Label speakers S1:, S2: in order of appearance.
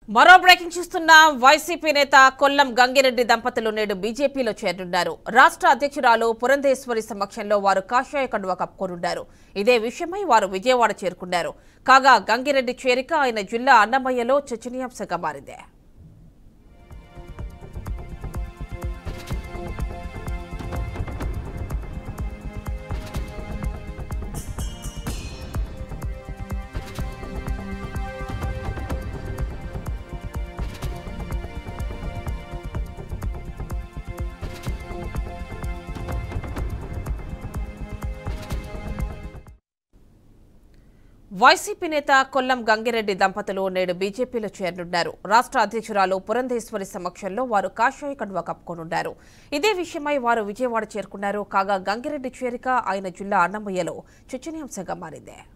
S1: మరో బ్రేకింగ్ చూస్తున్న వైసీపీ నేత కొల్లం గంగిరెడ్డి దంపతులు నేడు బీజేపీలో చేరనున్నారు రాష్ట్ర అధ్యక్షురాలు పురంధేశ్వరి సమక్షంలో వారు కాషాయ కండువ కప్పుకోనున్నారు ఇదే విషయమై వారు విజయవాడ చేరుకున్నారు కాగా గంగిరెడ్డి చేరిక ఆయన జిల్లా అన్నమయ్యలో చర్చనీయాంశంగా మారింది వైసీపీ నేత కొల్లం గంగిరెడ్డి దంపతులు నేడు బీజేపీలో చేరనున్నారు రాష్ట్ర అధ్యక్షురాలు పురంధేశ్వరి సమక్షంలో వారు కాషాయ కండువ కప్పుకోనున్నారు ఇదే విషయమై వారు విజయవాడ చేరుకున్నారు కాగా గంగిరెడ్డి చేరిక ఆయన జిల్లా అన్నమయ్యలో చర్చనీయాంశంగా మారింది